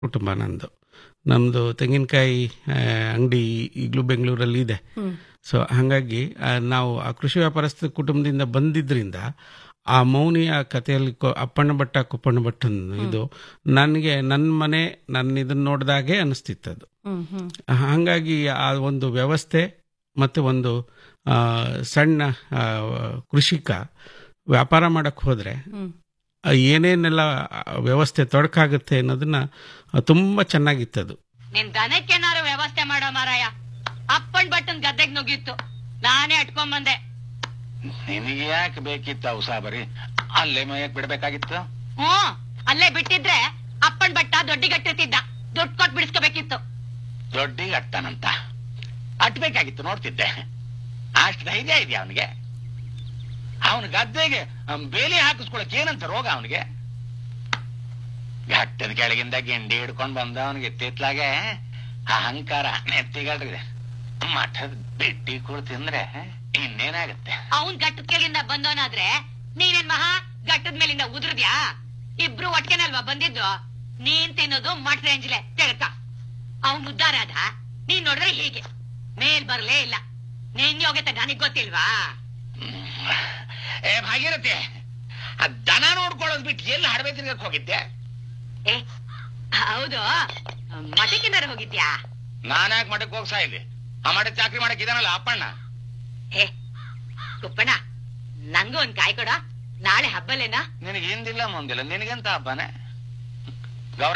ಕುಟುಂಬ ನಂದು ನಮ್ಮದು ತೆಂಗಿನಕಾಯಿ ಅಂಗಡಿ ಈಗಲೂ ಬೆಂಗಳೂರಲ್ಲಿ ಇದೆ ಸೊ ಹಾಗಾಗಿ ಆ, ನಾವು ಆ ಕೃಷಿ ವ್ಯಾಪಾರಸ್ಥ ಕುಟುಂಬದಿಂದ ಬಂದಿದ್ರಿಂದ ಆ ಮೌನಿಯ ಕಥೆಯಲ್ಲಿ ಕೊ- ಅಪ್ಪಣ್ಣ ಭಟ್ಟ ಕುಪ್ಪಣ್ಣ ಭಟ್ಟನ್ ಇದು ನನಗೆ ನನ್ನ ಮನೆ ನನ್ನ ಇದನ್ನ ನೋಡಿದಾಗೆ ಅನಿಸ್ತಿತ್ತು ಅದು ಹ್ಮ್ ಹ್ಮ್ ಹಾಗಾಗಿ ಆ ಒಂದು ವ್ಯವಸ್ಥೆ ಮತ್ತು ಒಂದು ಆ, ಸಣ್ಣ ಆ, ಕೃಷಿಕ ವ್ಯಾಪಾರ ಮಾಡಕ್ಕೆ ಹೋದರೆ ಹ್ಮ್ ಏನೇನೆಲ್ಲ ವ್ಯವಸ್ಥೆ ತೊಡಕಾಗುತ್ತೆ ಅನ್ನೋದನ್ನ ತುಂಬ ಚೆನ್ನಾಗಿತ್ತದು ನಿನ್ ದನಕ್ಕೇನಾರು ವ್ಯವಸ್ಥೆ ಮಾಡೋ ಮಾರಾಯ ಅಪ್ಪನ್ ಬಟ್ಟನ್ ಗದ್ದೆಗ್ ನುಗ್ಗಿತ್ತು ನಾನೇ ಅಟ್ಕೊಂಡ್ ಬಂದೆ ನಿನಗೆ ಯಾಕೆ ಬೇಕಿತ್ತು ಉಸಾಬರಿ ಅಲ್ಲೇ ಮೈಯಕ್ ಬಿಡ್ಬೇಕಾಗಿತ್ತು ಹ್ಮ್ ಅಲ್ಲೇ ಬಿಟ್ಟಿದ್ರೆ ಅಪ್ಪನ್ ಬಟ್ಟ ದೊಡ್ಡಿಗಟ್ಟಿರ್ತಿದ್ದ ದುಡ್ಡು ಕೊಟ್ಟು ಬಿಡಿಸ್ಕೋಬೇಕಿತ್ತು ದೊಡ್ಡಿಗೆ ಅಟ್ಟನಂತ ಅಟ್ಬೇಕಾಗಿತ್ತು ನೋಡ್ತಿದ್ದೆ ಅಷ್ಟು ಧೈರ್ಯ ಇದೆಯಾ ಅವನಿಗೆ ಅವನ ಗದ್ದೆಗೆ ಅವ್ನ್ ಬೇಲಿ ಹಾಕಿಸ್ಕೊಳಕ್ ಏನಂತ ರೋಗ ಅವನಿಗೆ ಘಟ್ಟದ ಕೆಳಗಿಂದ ಗೆಂಡಿ ಹಿಡ್ಕೊಂಡ್ ಬಂದ ಅವನಿಗೆ ಎತ್ತಿತ್ಲಾಗೆ ಅಹಂಕಾರ ನೆತ್ತಿಗಲ್ರಿದೆ ಮಠದ ಬೆಟ್ಟಿ ಕುಳ್ ತಿಂದ್ರೆ ಇನ್ನೇನಾಗತ್ತೆ ಅವನ್ ಗಟ್ಟದ ಕೆಳಗಿಂದ ಬಂದವನಾದ್ರೆ ನೀನೇನ್ ಮಹಾ ಗಟ್ಟದ ಮೇಲಿಂದ ಉದುರ್ದ್ಯಾ ಇಬ್ರು ಒಟ್ಕೆನಲ್ವಾ ಬಂದಿದ್ದು ನೀನ್ ತಿನ್ನೋದು ಮಠ ರೇಂಜ್ಲೆ ತಿಳ್ಕ ಅವನ್ ಉದ್ದಾರ ಅದ ನೀನ್ ನೋಡಿದ್ರೆ ಹೀಗೆ ಮೇಲ್ ಬರ್ಲೇ ಇಲ್ಲ ನಿನ್ ಯೋಗ್ಯತೆ ನನಗ್ ಗೊತ್ತಿಲ್ವಾ ಏ ಭಾಗೀರಥಿ ಆ ದನ ನೋಡ್ಕೊಳ್ಳೋದ್ ಬಿಟ್ಟು ಎಲ್ಲಿ ಹಡವೆ ತಿರ್ಗಕ್ ಹೋಗಿದ್ದೆ ಏ ಹೌದು ಮಠಕ್ಕಿನಾರು ಹೋಗಿದ್ಯಾ ನಾನ್ಯಾಕೆ ಮಠಕ್ಕೆ ಹೋಗ್ಸಾ ಇಲ್ಲಿ ಆ ಮಠ ಚಾಕ್ರಿ ಮಾಡಕ್ ಇದಾನಲ್ಲ ಅಪ್ಪಣ್ಣ ಏ ಕುಪ್ಪಣ್ಣ ನಂಗೂ ಒಂದ್ ಕಾಯಿ ಕೊಡ ನಾಳೆ ಹಬ್ಬಲೇನಾ ನಿನಗೆ ಹಿಂದಿಲ್ಲ ಮುಂದಿಲ್ಲ ನಿನಗೆಂತ ಹಬ್ಬನೇ ಗೌರ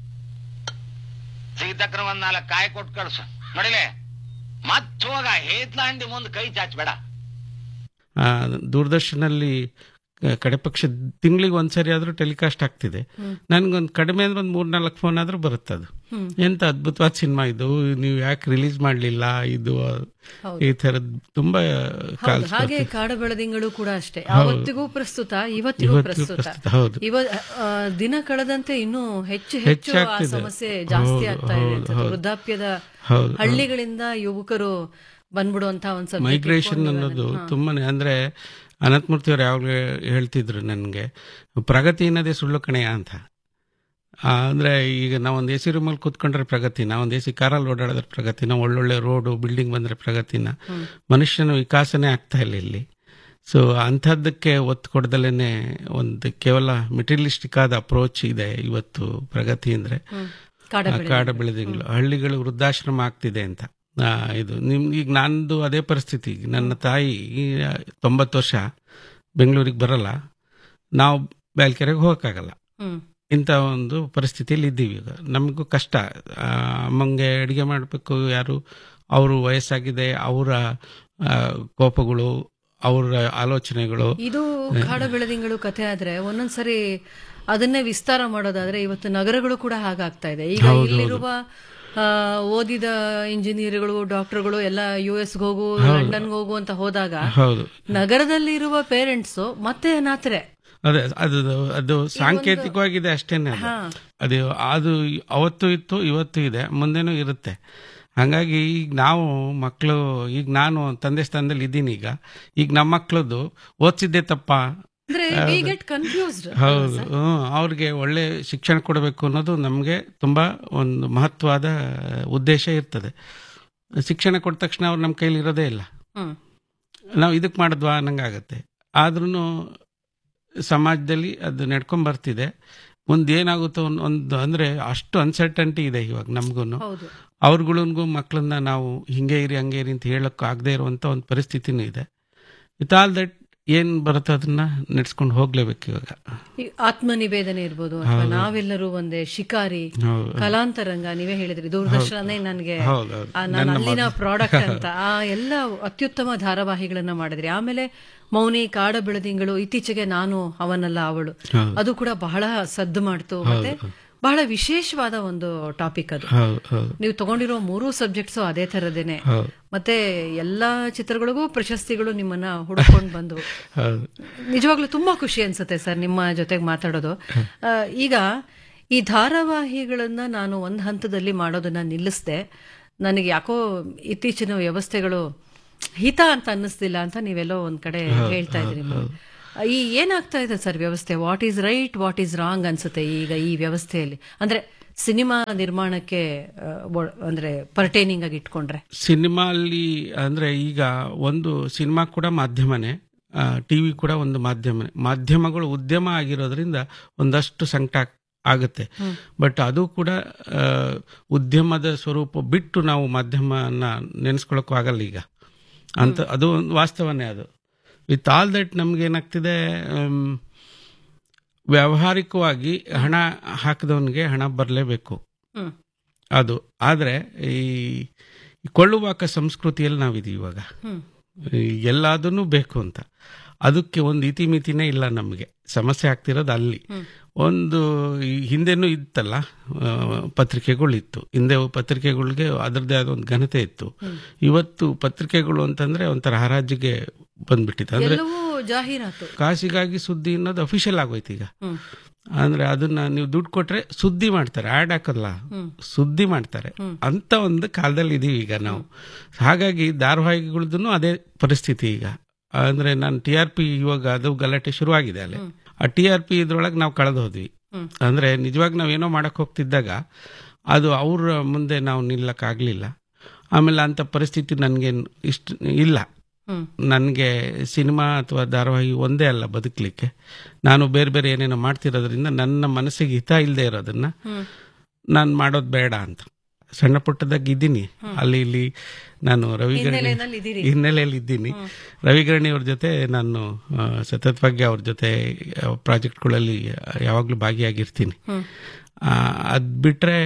ಸಿಗ್ತಕ್ರ ಒಂದ್ ನಾಲ್ಕು ಕಾಯಿ ಕೊಟ್ಟು ಕಳ್ಸು ನೋಡಿಲೆ ಮತ್ ಹೋಗ ಹೇತ್ಲಾಂಡಿ ಮುಂದ್ ಕೈ ಚಾಚ್ಬೇಡ ಆ, ದೂರದರ್ಶನಲ್ಲಿ ಕ- ಕಡೆ ಪಕ್ಷ ತಿಂಗಳಿಗೆ ಒಂದ್ಸರಿ ಆದ್ರೂ ಟೆಲಿಕಾಸ್ಟ್ ಆಗ್ತಿದೆ ನನ್ಗೊಂದು ಕಡಿಮೆ ಅಂದ್ರೆ ಒಂದು ಮೂರ್ನಾಲ್ಕು ಫೋನ್ ಆದ್ರೂ ಬರುತ್ತೆ ಅದು ಎಂತ ಅದ್ಭುತವಾದ ಸಿನಿಮಾ ಇದು ನೀವು ಯಾಕೆ ರಿಲೀಸ್ ಮಾಡ್ಲಿಲ್ಲ ಇದು ಈ ತರದ್ ತುಂಬಾ ಹೌದು ಕಾಲ್ಸ್ ಹಾಗೆ ಬರ್ತಿದೆ. ಕಾಡ ಬೆಳದಿಂಗಳು ಕೂಡ ಅಷ್ಟೇ ಹೌದು. ಅವತ್ತಿಗೂ ಪ್ರಸ್ತುತ ಇವತ್ತಿಗೂ ಇವತ್ತಿಗೂ ಪ್ರಸ್ತುತ ಪ್ರಸ್ತುತ, ಹೌದು. ಇವ ಆ, ದಿನ ಕಳೆದಂತೆ ಇನ್ನೂ ಹೆಚ್ಚು ಹೆಚ್ಚು ಆ ಹೆಚ್ಚಾಗ್ತಿದೆ. ಸಮಸ್ಯೆ ಜಾಸ್ತಿ ಹೌದು, ಆಗ್ತಾ ಇದೆ ಹೌದು, ಅನ್ಸುತ್ತೆ. ಹೌದು. ವೃದ್ಧಾಪ್ಯದ ಹೌದು, ಹೌದು. ಹಳ್ಳಿಗಳಿಂದ ಯುವಕರು ಬಂದ್ಬಿಡುವಂತ ಒಂದ್ subject ಮೈಗ್ರೇಷನ್ ಇಟ್ಕೊಂಡು ಅನ್ನೋದು ಅದನ್ನ- ಹಾ. ತುಂಬಾನೇ ಅಂದ್ರೆ ಅನಂತಮೂರ್ತಿ ಅವ್ರು ಯಾವಾಗಲೂ ಹೇಳ್ತಿದ್ರು ನನಗೆ ಪ್ರಗತಿ ಅನ್ನೋದೇ ಸುಳ್ಳು ಕಣೆಯ ಅಂತ ಆ, ಅಂದ್ರೆ ಈಗ ನಾವು ಒಂದು ಎ ಸಿ ರೂಮಲ್ಲಿ ಕೂತ್ಕೊಂಡ್ರೆ ಪ್ರಗತಿನ ಒಂದು ಎ ಸಿ ಕಾರಲ್ಲಿ ಓಡಾಡಿದ್ರೆ ಪ್ರಗತಿನ ಒಳ್ಳೊಳ್ಳೆ ರೋಡು ಬಿಲ್ಡಿಂಗ್ ಬಂದ್ರೆ ಪ್ರಗತಿನ ಮನುಷ್ಯನ ವಿಕಾಸನೇ ಆಗ್ತಾ ಇಲ್ಲ ಇಲ್ಲಿ ಸೊ ಅಂಥದ್ದಕ್ಕೆ ಒತ್ತು ಕೊಡ್ದಲೇ ಒಂದು ಕೇವಲ ಮೆಟೀರಿಯಲಿಸ್ಟಿಕ್ ಆದ ಅಪ್ರೋಚ್ ಇದೆ ಇವತ್ತು ಪ್ರಗತಿ ಅಂದ್ರೆ ಹ್ಮ್. ಕಾಡ ಆ ಬೆಳೆದಿಂಗಳು. ಕಾಡ ಬೆಳೆದಿಂಗಳು ಹಳ್ಳಿಗಳು ವೃದ್ಧಾಶ್ರಮ ಆಗ್ತಿದೆ ಅಂತ ಆ, ಇದು ನಿಮ್ ಈಗ ನಂದು ಅದೇ ಪರಿಸ್ಥಿತಿ ಈಗ ನನ್ನ ತಾಯಿ ಈ ತೊಂಬತ್ತು ವರ್ಷ ಬೆಂಗಳೂರಿಗೆ ಬರಲ್ಲ ನಾವು ಬ್ಯಾಲ್ಕೆರೆಗೆ ಹೋಗಕ್ಕಾಗಲ್ಲ ಹ್ಮ್ ಇಂಥ ಒಂದು ಪರಿಸ್ಥಿತಿಯಲ್ಲಿ ಇದ್ದೀವಿ ಈಗ ನಮಗೂ ಕಷ್ಟ ಆ, ಅಮ್ಮಂಗೆ ಅಡುಗೆ ಮಾಡಬೇಕು ಯಾರು ಅವರು ವಯಸ್ಸಾಗಿದೆ ಅವರ ಕೋಪಗಳು ಅವರ ಆಲೋಚನೆಗಳು ಇದು ಕಾಡ ಬೆಳೆದಿಂಗಳು ಕಥೆ ಆದ್ರೆ ಒಂದೊಂದ್ಸರಿ ಅದನ್ನೇ ವಿಸ್ತಾರ ಮಾಡೋದಾದ್ರೆ ಇವತ್ತು ನಗರಗಳು ಕೂಡ ಹಾಗಾಗ್ತಾ ಇದೆ ಈಗ ಹೌದು, ಇಲ್ಲಿರುವ ಆ, ಓದಿದ ಇಂಜಿನಿಯರ್ಗಳು ಡಾಕ್ಟರ್ಗಳು ಎಲ್ಲ ಯು ಎಸ್ ಹೋಗು ಲಂಡನ್ಗೆ ಹೋಗು ಅಂತ ಹೋದಾಗ ಹೌದು ನಗರದಲ್ಲಿರುವ ಪೇರೆಂಟ್ಸ್ ಮತ್ತೆ ಅನಾಥರೆ ಅದೇ ಅದು ಅದು ಸಾಂಕೇತಿಕವಾಗಿದೆ ಅಷ್ಟೇನೆ ಅದು. ಅದು ಅದು ಅವತ್ತು ಇತ್ತು ಇವತ್ತು ಇದೆ ಮುಂದೆನೂ ಇರುತ್ತೆ ಹಾಗಾಗಿ ಈಗ ನಾವು ಮಕ್ಕಳು ಈಗ ನಾನು ತಂದೆ ಸ್ಥಾನದಲ್ಲಿ ಇದ್ದೀನಿ ಈಗ ಈಗ ನಮ್ಮ ಮಕ್ಕಳದ್ದು ಓದಿಸಿದ್ದೆ ತಪ್ಪ ಅಂದ್ರೆ ವಿ ಗೆಟ್ ಕನ್ಫ್ಯೂಸ್ಡ್ ಹೌದು ಹ್ಮ್, ಅವ್ರಿಗೆ ಒಳ್ಳೆ ಶಿಕ್ಷಣ ಕೊಡಬೇಕು ಅನ್ನೋದು ನಮಗೆ ತುಂಬಾ ಒಂದು ಮಹತ್ವದ ಉದ್ದೇಶ ಇರ್ತದೆ ಶಿಕ್ಷಣ ಕೊಟ್ಟ ತಕ್ಷಣ ಅವ್ರು ನಮ್ಮ ಕೈಲಿ ಇರೋದೇ ಇಲ್ಲ ಹ್ಮ್ ನಾವು ಇದಕ್ಕೆ ಮಾಡಿದ್ವಾ ಅನ್ನಂಗಾಗತ್ತೆ ಆದ್ರೂ ಸಮಾಜದಲ್ಲಿ ಅದು ನಡ್ಕೊಂಡ್ ಬರ್ತಿದೆ ಮುಂದೆ ಏನಾಗುತ್ತೋ ಒಂದ್- ಒಂದು ಅಂದ್ರೆ ಅಷ್ಟು ಅನ್ಸರ್ಟನ್ಟಿ ಇದೆ ಇವಾಗ ನಮಗೂ ಹೌದು ಅವ್ರಗಳಿಗೂ ಮಕ್ಕಳನ್ನ ನಾವು ಹಿಂಗೆ ಇರಿ ಹಂಗೆ ಇರಿ ಅಂತ ಹೇಳಕ್ ಆಗದೆ ಇರುವಂತ ಒಂದು ಪರಿಸ್ಥಿತಿನೂ ಇದೆ ವಿತ್ ಆಲ್ ದಟ್ ಏನ್ ಬರುತ್ತೋ ಅದನ್ನ ನಡೆಸ್ಕೊಂಡು ಹೋಗ್ಲೇಬೇಕು ಇವಾಗ ಈ ಆತ್ಮನಿವೇದನೆ ಇರ್ಬೋದು ಅಥವಾ ನಾವೆಲ್ಲರೂ ಒಂದೇ ಶಿಕಾರಿ ಹೌದು. ಕಲಾಂತರಂಗ ನೀವೇ ಹೇಳಿದ್ರಿ ದೂರದರ್ಶನನೇ ನನಗೆ ಹೌದು, ಹೌದು. ನಾನು ಅಲ್ಲಿನ ಪ್ರಾಡಕ್ಟ್ ಅಂತ ಆ ಎಲ್ಲ ಅತ್ಯುತ್ತಮ ಧಾರಾವಾಹಿಗಳನ್ನ ಮಾಡಿದ್ರಿ ಆಮೇಲೆ ಮೌನಿ ಕಾಡ ಬೆಳದಿಂಗಳು ಇತ್ತೀಚೆಗೆ ನಾನು ಅವನಲ್ಲ ಅವಳು ಅದು ಕೂಡ ಬಹಳ ಸದ್ದು ಮಾಡ್ತು ಮತ್ತೆ ಬಹಳ ವಿಶೇಷವಾದ ಒಂದು ಟಾಪಿಕ್ ಅದು ಹೌದು ಹೌದು ನೀವು ತಗೊಂಡಿರೋ ಮೂರೂ ಸಬ್ಜೆಕ್ಟ್ಸು ಅದೇ ತರದೇನೆ ಹೌದು ಮತ್ತೆ ಎಲ್ಲಾ ಚಿತ್ರಗಳಿಗೂ ಪ್ರಶಸ್ತಿಗಳು ನಿಮ್ಮನ್ನ ಹುಡುಕೊಂಡು ಬಂದವು ಹೌದು ನಿಜವಾಗ್ಲೂ ತುಂಬಾ ಖುಷಿ ಅನ್ಸುತ್ತೆ ಸರ್ ನಿಮ್ಮ ಜೊತೆಗೆ ಮಾತಾಡೋದು ಆ, ಈಗ ಈ ಧಾರಾವಾಹಿಗಳನ್ನ ನಾನು ಒಂದು ಹಂತದಲ್ಲಿ ಮಾಡೋದನ್ನ ನಿಲ್ಲಿಸ್ದೆ ನನಗೆ ಯಾಕೋ ಇತ್ತೀಚಿನ ವ್ಯವಸ್ಥೆಗಳು ಹಿತ ಅಂತ ಅನ್ನಿಸ್ತಿಲ್ಲ ಅಂತ ನೀವೆಲ್ಲೋ ಒಂದ್ ಕಡೆ ಹೇಳ್ತಾ ಇದ್ರಿ ಈ ಏನಾಗ್ತಾ ಇದೆ ಸರ್ ವ್ಯವಸ್ಥೆ what is right what is wrong ಅನ್ಸುತ್ತೆ ಈಗ ಈ ವ್ಯವಸ್ಥೆಯಲ್ಲಿ ಅಂದ್ರೆ ಸಿನಿಮಾ ನಿರ್ಮಾಣಕ್ಕೆ ಆ, ಒ- ಅಂದ್ರೆ ಪರ್ಟೈನಿಂಗ್ ಆಗಿ ಇಟ್ಕೊಂಡ್ರೆ ಸಿನಿಮಾ ಅಲ್ಲಿ ಅಂದ್ರೆ ಈಗ ಒಂದು ಸಿನಿಮಾ ಕೂಡ ಮಾಧ್ಯಮನೇ ಟಿವಿ ಕೂಡ ಒಂದು ಮಾಧ್ಯಮನೇ ಮಾಧ್ಯಮಗಳು ಉದ್ಯಮ ಆಗಿರೋದ್ರಿಂದ ಒಂದಷ್ಟು ಸಂಕಟ ಆಗುತ್ತೆ ಬಟ್ ಅದು ಕೂಡ ಆ, ಉದ್ಯಮದ ಸ್ವರೂಪ ಬಿಟ್ಟು ನಾವು ಮಾಧ್ಯಮನ ನೆನೆಸ್ಕೊಳ್ಳೋಕ್ಕೂ ಆಗಲ್ಲ ಈಗ ಅಂತ ಅದು ಒಂದು ವಾಸ್ತವನೇ ಅದು ವಿತ್ ಆಲ್ ದಟ್ ನಮ್ಗೆ ಏನಾಗ್ತಿದೆ ಆಮ್, ವ್ಯಾವಹಾರಿಕವಾಗಿ ಹಣ ಹಾಕಿದವನಿಗೆ ಹಣ ಬರಲೇಬೇಕು ಹ್ಮ್ ಅದು ಆದರೆ ಈ ಈ ಕೊಳ್ಳುವಾಕ ಸಂಸ್ಕೃತಿಯಲ್ಲಿ ನಾವಿದೀವಿ ಇವಾಗ ಹ್ಮ್ ಎಲ್ಲದನ್ನೂ ಬೇಕು ಅಂತ ಅದಕ್ಕೆ ಒಂದು ಇತಿಮಿತಿನೇ ಇಲ್ಲ ನಮಗೆ ಸಮಸ್ಯೆ ಆಗ್ತಿರೋದು ಅಲ್ಲಿ ಒಂದು ಈ ಹಿಂದೆನೂ ಇತ್ತಲ್ಲ ಆ, ಪತ್ರಿಕೆಗಳಿತ್ತು ಹಿಂದೆ ಪತ್ರಿಕೆಗಳಿಗೆ ಅದರದ್ದೇ ಆದ ಒಂದು ಘನತೆ ಇತ್ತು ಇವತ್ತು ಪತ್ರಿಕೆಗಳು ಅಂತಂದ್ರೆ ಒಂಥರ ಹರಾಜಿಗೆ ಬಂದ್ಬಿಟ್ಟಿದೆ ಅಂದ್ರೆ ಎಲ್ಲವೂ ಜಾಹೀರಾತು ಕಾಸಿಗಾಗಿ ಸುದ್ದಿ ಅನ್ನೋದು ಅಫಿಷಿಯಲ್ ಆಗೋಯ್ತು ಈಗ ಹ್ಮ್ ಅಂದ್ರೆ ಅದನ್ನ ನೀವು ದುಡ್ಡು ಕೊಟ್ರೆ ಸುದ್ದಿ ಮಾಡ್ತಾರೆ ಆಡ್ ಹಾಕಲ್ಲ ಸುದ್ದಿ ಮಾಡ್ತಾರೆ ಅಂತ ಒಂದು ಕಾಲದಲ್ಲಿ ಇದೀವಿ ಈಗ ನಾವು ಹಾಗಾಗಿ ಧಾರಾವಾಹಿಗಳದ್ದು ಅದೇ ಪರಿಸ್ಥಿತಿ ಈಗ ಅಂದ್ರೆ ನಾನು ಟಿ ಆರ್ ಪಿ ಇವಾಗ ಅದು ಗಲಾಟೆ ಶುರುವಾಗಿದೆ ಅಲ್ಲಿ ಆ ಟಿ ಆರ್ ಪಿ ಇದ್ರೊಳಗೆ ನಾವು ಕಳೆದು ಹೋದ್ವಿ ಹ್ಮ್. ಅಂದ್ರೆ ನಿಜವಾಗಿ ನಾವು ಏನೋ ಮಾಡಕ್ ಹೋಗ್ತಿದ್ದಾಗ ಅದು ಅವ್ರ ಮುಂದೆ ನಾವು ನಿಲ್ಲಕ್ಕಾಗ್ಲಿಲ್ಲ ಆಮೇಲೆ ಅಂತ ಪರಿಸ್ಥಿತಿ ನನಗೆ ಇಷ್ಟ ಇಲ್ಲ ಹ್ಮ್ ನನಗೆ ಸಿನಿಮಾ ಅಥವಾ ಧಾರಾವಾಹಿ ಒಂದೇ ಅಲ್ಲ ಬದುಕಲಿಕ್ಕೆ ನಾನು ಬೇರೆ ಬೇರೆ ಏನೇನೋ ಮಾಡ್ತಿರೋದ್ರಿಂದ ನನ್ನ ಮನಸ್ಸಿಗೆ ಹಿತ ಇಲ್ಲದೆ ಇರೋದನ್ನ ಹ್ಮ್ ನಾನು ಮಾಡೋದು ಬೇಡ ಅಂತ ಸಣ್ಣ ಪುಟ್ಟದಾಗ ಇದ್ದೀನಿ ಅಲ್ಲಿ ಇಲ್ಲಿ ನಾನು ರವಿಗರಣಿ ಹಿನ್ನೆಲೆಯಲ್ಲಿ ಇದೀರಿ ಹಿನ್ನೆಲೆಯಲ್ಲಿ ಇದ್ದೀನಿ ರವಿಗರಣಿ ಅವ್ರ ಜೊತೆ ನಾನು ಆ, ಸತತವಾಗಿ ಅವ್ರ ಜೊತೆ ಪ್ರಾಜೆಕ್ಟ್ಗಳಲ್ಲಿ ಯಾವಾಗಲೂ ಭಾಗಿಯಾಗಿರ್ತೀನಿ ಹ್ಮ್ ಅದು ಬಿಟ್ರೆ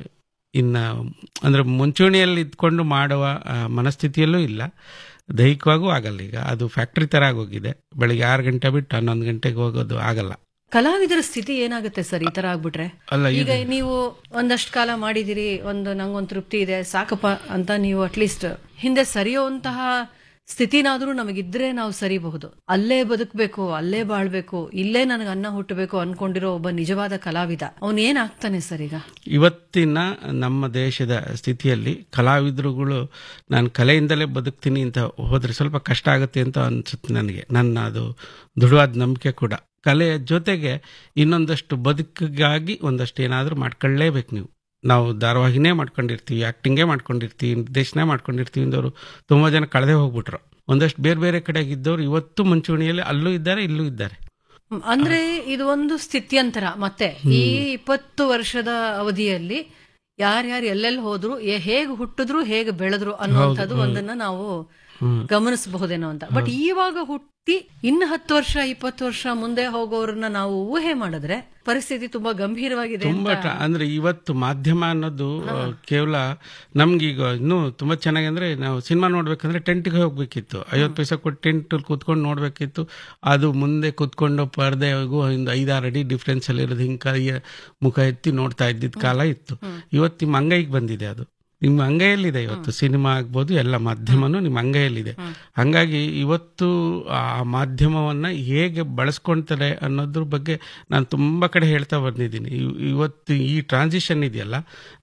ಇನ್ನ ಅಂದ್ರೆ ಮುಂಚೂಣಿಯಲ್ಲಿ ಇದ್ಕೊಂಡು ಮಾಡುವ ಆ, ಮನಸ್ಥಿತಿಯಲ್ಲೂ ಇಲ್ಲ ದೈಹಿಕವಾಗೂ ಆಗಲ್ಲ ಈಗ ಅದು ಫ್ಯಾಕ್ಟ್ರಿ ತರ ಆಗೋಗಿದೆ ಬೆಳಿಗ್ಗೆ ಆರು ಗಂಟೆ ಬಿಟ್ಟು ಹನ್ನೊಂದು ಗಂಟೆಗೆ ಹೋಗೋದು ಆಗಲ್ಲ ಕಲಾವಿದರ ಸ್ಥಿತಿ ಏನಾಗುತ್ತೆ ಸರ್ ಈ ತರ ಆಗ್ಬಿಟ್ರೆ ಅಲ್ಲ ಈಗ ನೀವು ಒಂದಷ್ಟು ಕಾಲ ಮಾಡಿದಿರಿ ಒಂದು ನಂಗೊಂದು ತೃಪ್ತಿ ಇದೆ ಸಾಕಪ್ಪ ಅಂತ ನೀವು ಅಟ್ಲೀಸ್ಟ್ ಹಿಂದೆ ಸರಿಯುವಂತಹ ಸ್ಥಿತಿನಾದ್ರೂ ನಮಗಿದ್ರೆ ನಾವು ಸರಿಬಹುದು ಅಲ್ಲೇ ಬದುಕಬೇಕು ಅಲ್ಲೇ ಬಾಳ್ಬೇಕು ಇಲ್ಲೇ ನನಗೆ ಅನ್ನ ಹುಟ್ಟಬೇಕು ಅನ್ಕೊಂಡಿರೋ ಒಬ್ಬ ನಿಜವಾದ ಕಲಾವಿದ ಅವನ್ ಏನಾಗ್ತಾನೆ ಸರ್ ಈಗ ಇವತ್ತಿನ ನಮ್ಮ ದೇಶದ ಸ್ಥಿತಿಯಲ್ಲಿ ಕಲಾವಿದರುಗಳು ನಾನು ಕಲೆಯಿಂದಲೇ ಬದುಕ್ತೀನಿ ಅಂತ ಹೋದ್ರೆ ಸ್ವಲ್ಪ ಕಷ್ಟ ಆಗುತ್ತೆ ಅಂತ ಅನ್ಸುತ್ತೆ ನನಗೆ ನನ್ನ ಅದು ದೃಢವಾದ ನಂಬಿಕೆ ಕೂಡ ಕಲೆಯ ಜೊತೆಗೆ ಇನ್ನೊಂದಷ್ಟು ಬದುಕಿಗಾಗಿ ಒಂದಷ್ಟು ಏನಾದರೂ ಮಾಡ್ಕೊಳ್ಳೇಬೇಕು ನೀವು ನಾವು ಧಾರಾವಾಹಿನೇ ಮಾಡ್ಕೊಂಡಿರ್ತೀವಿ ಆಕ್ಟಿಂಗೇ ಮಾಡ್ಕೊಂಡಿರ್ತೀವಿ ನಿರ್ದೇಶನ ಮಾಡ್ಕೊಂಡಿರ್ತೀವಿ ಇಂದವರು ತುಂಬ ಜನ ಕಳೆದೇ ಹೋಗ್ಬಿಟ್ರು ಒಂದಷ್ಟು ಬೇರೆ ಬೇರೆ ಕಡೆಗಿದ್ದವರು ಇವತ್ತು ಮುಂಚೂಣಿಯಲ್ಲಿ ಅಲ್ಲೂ ಇದ್ದಾರೆ ಇಲ್ಲೂ ಇದ್ದಾರೆ ಹ್ಮ್, ಅಂದ್ರೆ ಇದು ಒಂದು ಸ್ಥಿತ್ಯಂತರ ಮತ್ತೆ ಈ ಇಪ್ಪತ್ತು ವರ್ಷದ ಅವಧಿಯಲ್ಲಿ ಯಾರ್ಯಾರು ಎಲ್ಲೆಲ್ಲಿ ಹೋದ್ರು ಎ- ಹೇಗೆ ಹುಟ್ಟಿದ್ರು ಹೇಗೆ ಬೆಳೆದ್ರು ಅನ್ನುವಂಥದ್ದು ಒಂದನ್ನ ನಾವು ಗಮನಿಸಬಹುದೇನೋ ಅಂತ ಬಟ್ ಇವಾಗ ಹುಟ್ಟಿ ಇನ್ನು ಹತ್ತು ವರ್ಷ ಇಪ್ಪತ್ತು ವರ್ಷ ಮುಂದೆ ಹೋಗೋರನ್ನ ನಾವು ಊಹೆ ಮಾಡಿದ್ರೆ ಪರಿಸ್ಥಿತಿ ತುಂಬಾ ಗಂಭೀರವಾಗಿದೆ ತುಂಬಾ ಅಂತ ಟ- ಅಂದ್ರೆ ಇವತ್ತು ಮಾಧ್ಯಮ ಅನ್ನೋದು ಆ, ಕೇವಲ ನಮ್ಗೀಗ ಇನ್ನೂ ತುಂಬಾ ಚೆನ್ನಾಗಿ ಅಂದ್ರೆ ನಾವು ಸಿನಿಮಾ ನೋಡ್ಬೇಕಂದ್ರೆ ಟೆಂಟ್ಗೆ ಹೋಗ್ಬೇಕಿತ್ತು ಐವತ್ತು ಪೈಸೆ ಕೊಟ್ಟು ಟೆಂಟ್ ಕೂತ್ಕೊಂಡು ನೋಡ್ಬೇಕಿತ್ತು ಅದು ಮುಂದೆ ಕೂತ್ಕೊಂಡು ಪರದೆಗೂ ಒಂದು ಐದಾರು ಅಡಿ ಡಿಫ್ರೆನ್ಸ್ ಅಲ್ಲಿ ಇರೋದು ಹಿಂಗೆ ಕೈಯ ಮುಖ ಎತ್ತಿ ನೋಡ್ತಾ ಇದ್ದಿದ್ದ ಕಾಲ ಇತ್ತು ಇವತ್ತು ನಿಮ್ಮ ಅಂಗೈಗೆ ಬಂದಿದೆ ಅದು ನಿಮ್ಮ ಅಂಗೈಯಲ್ಲಿದೆ ಇವತ್ತು ಸಿನಿಮಾ ಆಗ್ಬೋದು ಎಲ್ಲ ಮಾಧ್ಯಮನೂ ನಿಮ್ಮ ಅಂಗೈಯಲ್ಲಿದೆ ಹಂಗಾಗಿ ಇವತ್ತು ಆ ಮಾಧ್ಯಮವನ್ನ ಹೇಗೆ ಬಳಸ್ಕೊಳ್ತಾರೆ ಅನ್ನೋದ್ರ ಬಗ್ಗೆ ನಾನು ತುಂಬಾ ಕಡೆ ಹೇಳ್ತಾ ಬಂದಿದ್ದೀನಿ ಇವ್- ಇವತ್ತು ಈ ಟ್ರಾನ್ಸಿಷನ್ ಇದೆಯಲ್ಲ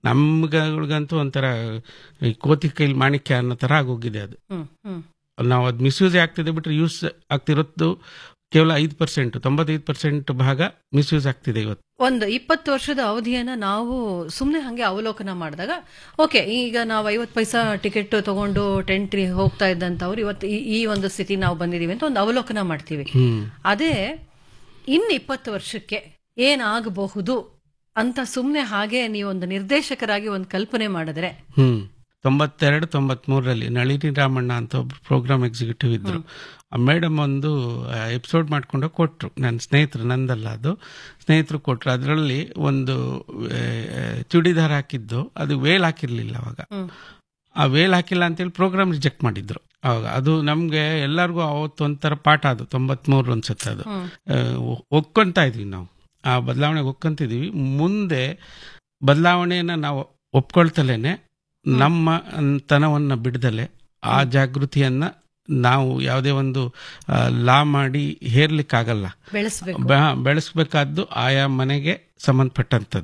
ನಮ್ಗಳಿಗಂತೂ ಒಂಥರ ಈ ಕೋತಿ ಕೈಲಿ ಮಾಣಿಕ್ಯ ಅನ್ನೋ ತರ ಆಗೋಗಿದೆ ಅದು ಹ್ಮ್ ಹ್ಮ್ ನಾವು ಅದು ಮಿಸ್ಯೂಸ್ ಆಗ್ತಿದೆ ಬಿಟ್ರೆ ಯೂಸ್ ಆಗ್ತಿರೋದು ಕೇವಲ ಐದು ಪರ್ಸೆಂಟ್ ತೊಂಬತ್ತೈದು ಪರ್ಸೆಂಟ್ ಭಾಗ ಮಿಸ್ಯೂಸ್ ಆಗ್ತಿದೆ ಇವತ್ತು ಒಂದು ಇಪ್ಪತ್ತು ವರ್ಷದ ಅವಧಿಯನ್ನ ನಾವು ಸುಮ್ಮನೆ ಹಂಗೆ ಅವಲೋಕನ ಮಾಡಿದಾಗ ಓಕೆ ಈಗ ನಾವು ಐವತ್ತು ಪೈಸಾ ಟಿಕೆಟ್ ತಗೊಂಡು ಟೆಂಟ್ ಹೋಗ್ತಾ ಇದ್ದಂಥವ್ರು ಇವತ್ತು ಈ- ಈ ಒಂದು ಸ್ಥಿತಿ ನಾವು ಬಂದಿದೀವಿ ಅಂತ ಒಂದು ಅವಲೋಕನ ಮಾಡ್ತೀವಿ ಹ್ಮ್ ಅದೇ ಇನ್ನು ಇಪ್ಪತ್ತು ವರ್ಷಕ್ಕೆ ಏನಾಗಬಹುದು ಅಂತ ಸುಮ್ಮನೆ ಹಾಗೆ ನೀವೊಂದು ನಿರ್ದೇಶಕರಾಗಿ ಒಂದು ಕಲ್ಪನೆ ಮಾಡಿದ್ರೆ ಹ್ಮ್ ತೊಂಬತ್ತೆರಡು ತೊಂಬತ್ಮೂರರಲ್ಲಿ ನಳಿನಿ ರಾಮಣ್ಣ ಅಂತ ಒಬ್ರು ಪ್ರೋಗ್ರಾಮ್ ಎಕ್ಸಿಕ್ಯೂಟಿವ್ ಇದ್ರು ಆ ಮೇಡಮ್ ಒಂದು ಎಪಿಸೋಡ್ ಮಾಡ್ಕೊಂಡು ಕೊಟ್ರು ನನ್ನ ಸ್ನೇಹಿತರು ನಂದಲ್ಲ ಅದು ಸ್ನೇಹಿತರು ಕೊಟ್ರು ಅದರಲ್ಲಿ ಒಂದು ಆ, ಚೂಡಿದಾರ್ ಹಾಕಿದ್ದು ಅದು ವೇಲ್ ಹಾಕಿರ್ಲಿಲ್ಲ ಅವಾಗ ಆ ವೇಲ್ ಹಾಕಿಲ್ಲ ಅಂತೇಳಿ ಪ್ರೋಗ್ರಾಮ್ ರಿಜೆಕ್ಟ್ ಮಾಡಿದ್ರು ಅವಾಗ ಅದು ನಮ್ಗೆ ಎಲ್ಲರಿಗೂ ಅವತ್ತು ಒಂಥರ ಪಾಠ ಅದು ತೊಂಬತ್ಮೂರು ಅನ್ಸುತ್ತೆ ಅದು ಆ, ಒ- ಒಪ್ಕೊಂತ ಇದ್ವಿ ನಾವು ಆ ಬದಲಾವಣೆಗೆ ಒಪ್ಕೊಂತಿದೀವಿ ಮುಂದೆ ಬದಲಾವಣೆಯನ್ನ ನಾವು ಒಪ್ಕೊಳ್ತಲೇನೆ ನಮ್ಮ ತನವನ್ನ ಬಿಡದಲೆ ಆ ಜಾಗೃತಿಯನ್ನ ನಾವು ಯಾವುದೇ ಒಂದು ಲಾ ಮಾಡಿ ಹೇರ್ಲಿಕ್ಕಾಗಲ್ಲ ಬೆಳೆಸ್ಬೇಕು ಬೆ- ಬೆಳೆಸ್ಬೇಕಾದ್ದು ಆಯಾ ಮನೆಗೆ ಸಂಬಂಧಪಟ್ಟಂಥದ್ದು